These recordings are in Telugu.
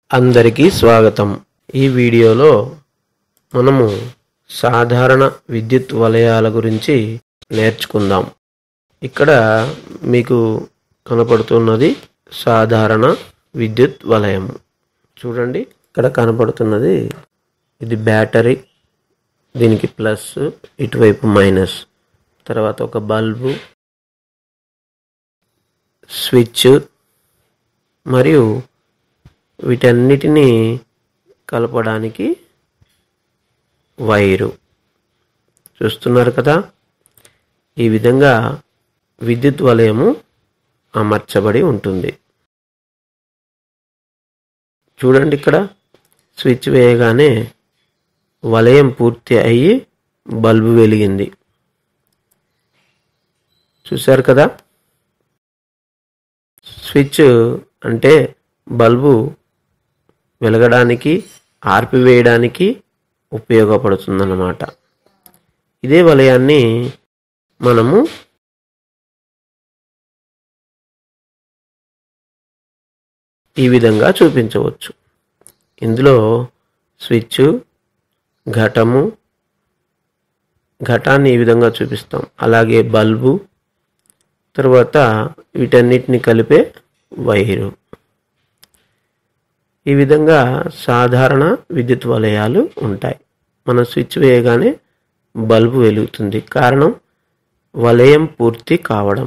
అందరికీ స్వాగతం ఈ వీడియోలో మనము సాధారణ విద్యుత్ వలయాల గురించి నేర్చుకుందాం ఇక్కడ మీకు కనపడుతున్నది సాధారణ విద్యుత్ వలయం చూడండి ఇక్కడ కనపడుతున్నది ఇది బ్యాటరీ దీనికి ప్లస్ ఇటువైపు మైనస్ తర్వాత ఒక బల్బు స్విచ్ మరియు వీటన్నిటినీ కలపడానికి వైరు చూస్తున్నారు కదా ఈ విధంగా విద్యుత్ వలయము అమర్చబడి ఉంటుంది చూడండి ఇక్కడ స్విచ్ వేయగానే వలయం పూర్తి అయ్యి బల్బు వెలిగింది చూశారు కదా స్విచ్ అంటే బల్బు వెలగడానికి ఆర్పివేయడానికి ఉపయోగపడుతుందన్నమాట ఇదే వలయాన్ని మనము ఈ విధంగా చూపించవచ్చు ఇందులో స్విచ్ ఘటము ఘటాన్ని ఈ విధంగా చూపిస్తాం అలాగే బల్బు తర్వాత వీటన్నిటిని కలిపే వైరు ఈ విధంగా సాధారణ విద్యుత్ వలయాలు ఉంటాయి మనం స్విచ్ వేయగానే బల్బు వెలుగుతుంది కారణం వలయం పూర్తి కావడం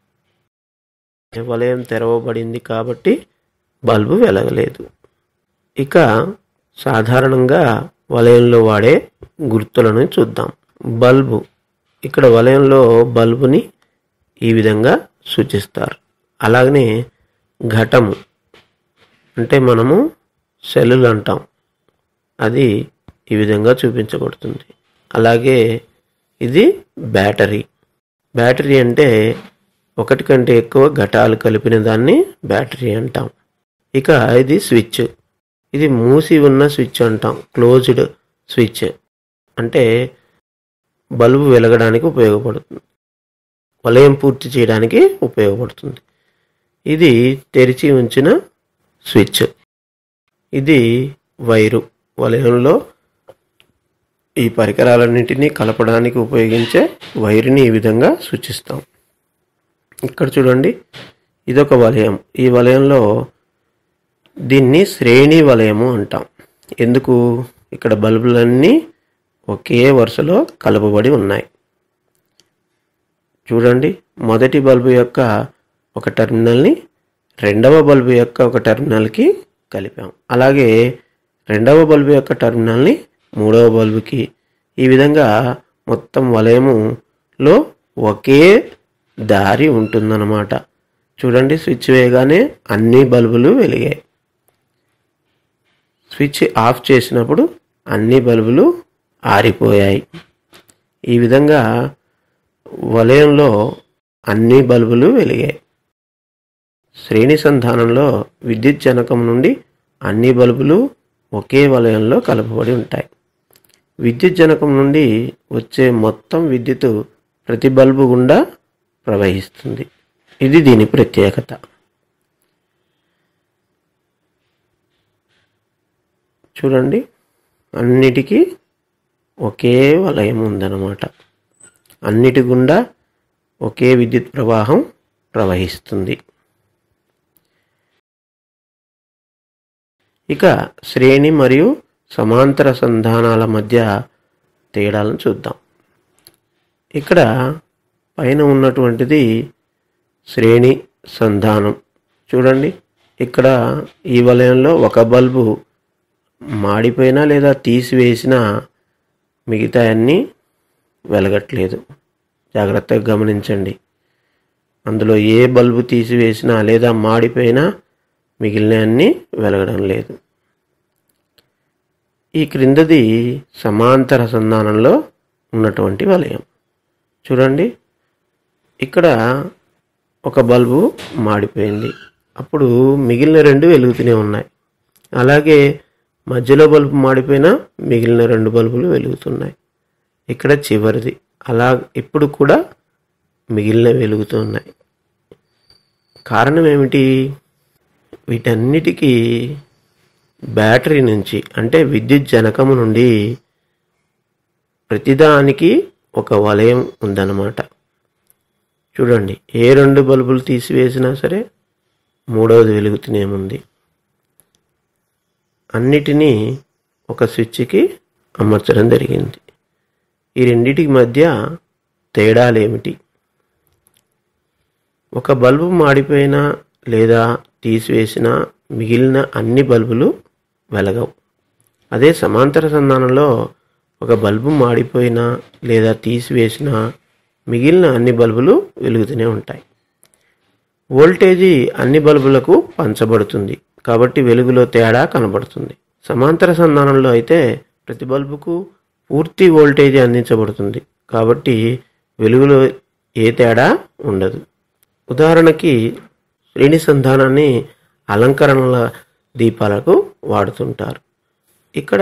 వలయం తెరవబడింది కాబట్టి బల్బు వెలగలేదు ఇక సాధారణంగా వలయంలో వాడే గుర్తులను చూద్దాం బల్బు ఇక్కడ వలయంలో బల్బుని ఈ విధంగా సూచిస్తారు అలాగనే ఘటము అంటే మనము సెల్లులు అంటాం అది ఈ విధంగా చూపించబడుతుంది అలాగే ఇది బ్యాటరీ బ్యాటరీ అంటే ఒకటి కంటే ఎక్కువ ఘటాలు కలిపిన దాన్ని బ్యాటరీ అంటాం ఇక ఇది స్విచ్ ఇది మూసి ఉన్న స్విచ్ అంటాం క్లోజ్డ్ స్విచ్ అంటే బల్బు వెలగడానికి ఉపయోగపడుతుంది వలయం పూర్తి చేయడానికి ఉపయోగపడుతుంది ఇది తెరిచి ఉంచిన స్విచ్ ఇది వైరు వలయంలో ఈ పరికరాలన్నింటినీ కలపడానికి ఉపయోగించే వైరుని ఈ విధంగా సూచిస్తాం ఇక్కడ చూడండి ఇదొక వలయం ఈ వలయంలో దీన్ని శ్రేణి వలయము అంటాం ఎందుకు ఇక్కడ బల్బులన్నీ ఒకే వరుసలో కలపబడి ఉన్నాయి చూడండి మొదటి బల్బు యొక్క ఒక టెర్మినల్ని రెండవ బల్బు యొక్క ఒక టెర్మినల్కి కలిపాం అలాగే రెండవ బల్బు యొక్క టెర్మినల్ని మూడవ బల్బుకి ఈ విధంగా మొత్తం వలయములో ఒకే దారి ఉంటుందన్నమాట చూడండి స్విచ్ వేయగానే అన్ని బల్బులు వెలిగాయి స్విచ్ ఆఫ్ చేసినప్పుడు అన్ని బల్బులు ఆరిపోయాయి ఈ విధంగా వలయంలో అన్ని బల్బులు వెలిగాయి శ్రేణి సంధానంలో విద్యుత్ జనకం నుండి అన్ని బల్బులు ఒకే వలయంలో కలపబడి ఉంటాయి విద్యుత్ జనకం నుండి వచ్చే మొత్తం విద్యుత్ ప్రతి బల్బు గుండా ప్రవహిస్తుంది ఇది దీని ప్రత్యేకత చూడండి అన్నిటికీ ఒకే వలయం ఉందన్నమాట అన్నిటి గుండా ఒకే విద్యుత్ ప్రవాహం ప్రవహిస్తుంది ఇక శ్రేణి మరియు సమాంతర సంధానాల మధ్య తేడాలను చూద్దాం ఇక్కడ పైన ఉన్నటువంటిది శ్రేణి సంధానం చూడండి ఇక్కడ ఈ వలయంలో ఒక బల్బు మాడిపోయినా లేదా తీసివేసినా మిగతా అన్నీ వెలగట్లేదు జాగ్రత్తగా గమనించండి అందులో ఏ బల్బు తీసివేసినా లేదా మాడిపోయినా మిగిలిన అన్నీ వెలగడం లేదు ఈ క్రిందది సమాంతర సంధానంలో ఉన్నటువంటి వలయం చూడండి ఇక్కడ ఒక బల్బు మాడిపోయింది అప్పుడు మిగిలిన రెండు వెలుగుతూనే ఉన్నాయి అలాగే మధ్యలో బల్బు మాడిపోయినా మిగిలిన రెండు బల్బులు వెలుగుతున్నాయి ఇక్కడ చివరిది అలా ఇప్పుడు కూడా మిగిలిన వెలుగుతున్నాయి కారణం ఏమిటి వీటన్నిటికీ బ్యాటరీ నుంచి అంటే విద్యుత్ జనకము నుండి ప్రతిదానికి ఒక వలయం ఉందన్నమాట చూడండి ఏ రెండు బల్బులు తీసివేసినా సరే మూడవది వెలుగుతూనే ఉంది అన్నిటినీ ఒక స్విచ్కి అమర్చడం జరిగింది ఈ రెండిటికి మధ్య తేడాలేమిటి ఒక బల్బు మాడిపోయినా లేదా తీసివేసినా మిగిలిన అన్ని బల్బులు వెలగవు అదే సమాంతర సంధానంలో ఒక బల్బు మాడిపోయినా లేదా తీసివేసినా మిగిలిన అన్ని బల్బులు వెలుగుతూనే ఉంటాయి వోల్టేజీ అన్ని బల్బులకు పంచబడుతుంది కాబట్టి వెలుగులో తేడా కనబడుతుంది సమాంతర సంధానంలో అయితే ప్రతి బల్బుకు పూర్తి వోల్టేజీ అందించబడుతుంది కాబట్టి వెలుగులో ఏ తేడా ఉండదు ఉదాహరణకి శ్రేణి సంధానాన్ని అలంకరణల దీపాలకు వాడుతుంటారు ఇక్కడ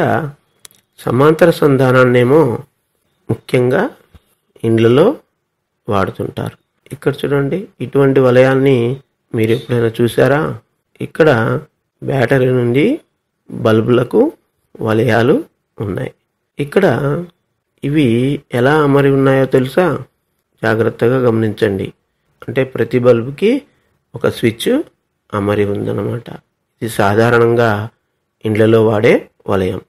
సమాంతర సంధానాన్నేమో ముఖ్యంగా ఇండ్లలో వాడుతుంటారు ఇక్కడ చూడండి ఇటువంటి వలయాన్ని మీరు ఎప్పుడైనా చూసారా ఇక్కడ బ్యాటరీ నుండి బల్బులకు వలయాలు ఉన్నాయి ఇక్కడ ఇవి ఎలా అమరి ఉన్నాయో తెలుసా జాగ్రత్తగా గమనించండి అంటే ప్రతి బల్బుకి ఒక స్విచ్ అమరి ఉందన్నమాట ఇది సాధారణంగా ఇండ్లలో వాడే వలయం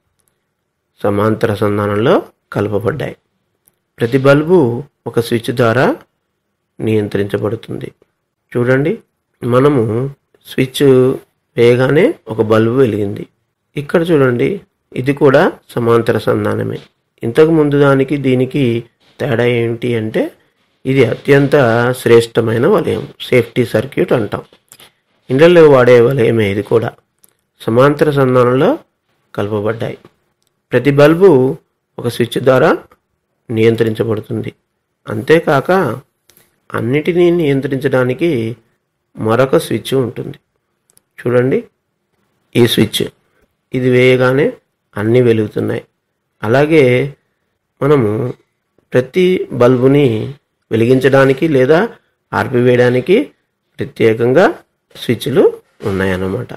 సమాంతర సంధానంలో కలపబడ్డాయి ప్రతి బల్బు ఒక స్విచ్ ద్వారా నియంత్రించబడుతుంది చూడండి మనము స్విచ్ వేయగానే ఒక బల్బు వెలిగింది ఇక్కడ చూడండి ఇది కూడా సమాంతర సంధానమే ఇంతకు ముందు దానికి దీనికి తేడా ఏంటి అంటే ఇది అత్యంత శ్రేష్టమైన వలయం సేఫ్టీ సర్క్యూట్ అంటాం ఇండ్లలో వాడే వలయమే ఇది కూడా సమాంతర సంధానంలో కలపబడ్డాయి ప్రతి బల్బు ఒక స్విచ్ ద్వారా నియంత్రించబడుతుంది అంతేకాక అన్నిటినీ నియంత్రించడానికి మరొక స్విచ్ ఉంటుంది చూడండి ఈ స్విచ్ ఇది వేయగానే అన్నీ వెలుగుతున్నాయి అలాగే మనము ప్రతి బల్బుని వెలిగించడానికి లేదా ఆర్పివేయడానికి ప్రత్యేకంగా స్విచ్లు ఉన్నాయన్నమాట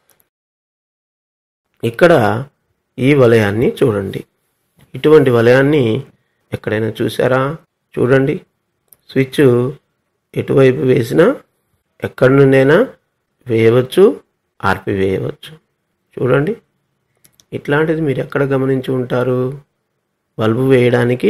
ఇక్కడ ఈ వలయాన్ని చూడండి ఇటువంటి వలయాన్ని ఎక్కడైనా చూసారా చూడండి స్విచ్ ఎటువైపు వేసినా ఎక్కడి నుండైనా వేయవచ్చు ఆర్పివేయవచ్చు చూడండి ఇట్లాంటిది మీరు ఎక్కడ గమనించి ఉంటారు బల్బు వేయడానికి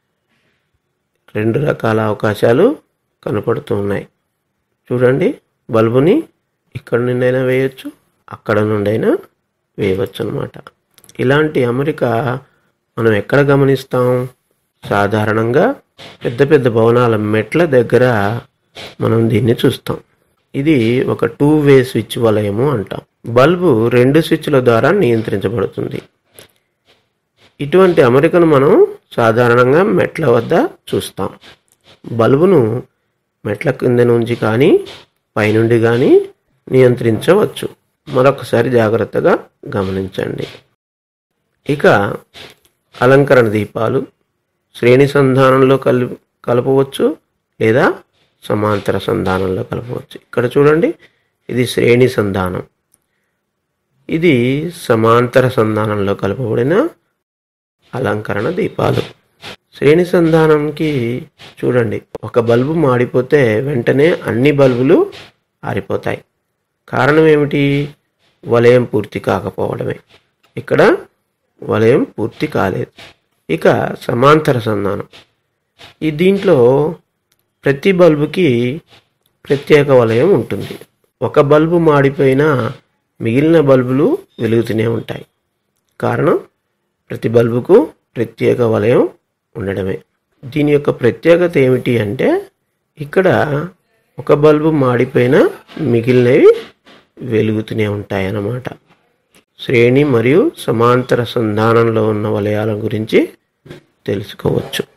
రెండు రకాల అవకాశాలు కనపడుతూ ఉన్నాయి చూడండి బల్బుని ఇక్కడ నుండైనా వేయచ్చు అక్కడ నుండైనా వేయవచ్చు అనమాట ఇలాంటి అమరిక మనం ఎక్కడ గమనిస్తాం సాధారణంగా పెద్ద పెద్ద భవనాల మెట్ల దగ్గర మనం దీన్ని చూస్తాం ఇది ఒక టూ వే స్విచ్ వలయము అంటాం బల్బు రెండు స్విచ్ల ద్వారా నియంత్రించబడుతుంది ఇటువంటి అమరికను మనం సాధారణంగా మెట్ల వద్ద చూస్తాం బల్బును మెట్ల కింద నుంచి కానీ పైనుండి కానీ నియంత్రించవచ్చు మరొకసారి జాగ్రత్తగా గమనించండి ఇక అలంకరణ దీపాలు శ్రేణి సంధానంలో కలి కలపవచ్చు లేదా సమాంతర సంధానంలో కలపవచ్చు ఇక్కడ చూడండి ఇది శ్రేణి సంధానం ఇది సమాంతర సంధానంలో కలపబడిన అలంకరణ దీపాలు శ్రేణి సంధానంకి చూడండి ఒక బల్బు మాడిపోతే వెంటనే అన్ని బల్బులు ఆరిపోతాయి కారణం ఏమిటి వలయం పూర్తి కాకపోవడమే ఇక్కడ వలయం పూర్తి కాలేదు ఇక సమాంతర సంధానం ఈ దీంట్లో ప్రతి బల్బుకి ప్రత్యేక వలయం ఉంటుంది ఒక బల్బు మాడిపోయినా మిగిలిన బల్బులు వెలుగుతూనే ఉంటాయి కారణం ప్రతి బల్బుకు ప్రత్యేక వలయం ఉండడమే దీని యొక్క ప్రత్యేకత ఏమిటి అంటే ఇక్కడ ఒక బల్బు మాడిపోయినా మిగిలినవి వెలుగుతూనే ఉంటాయి అన్నమాట శ్రేణి మరియు సమాంతర సంధానంలో ఉన్న వలయాల గురించి తెలుసుకోవచ్చు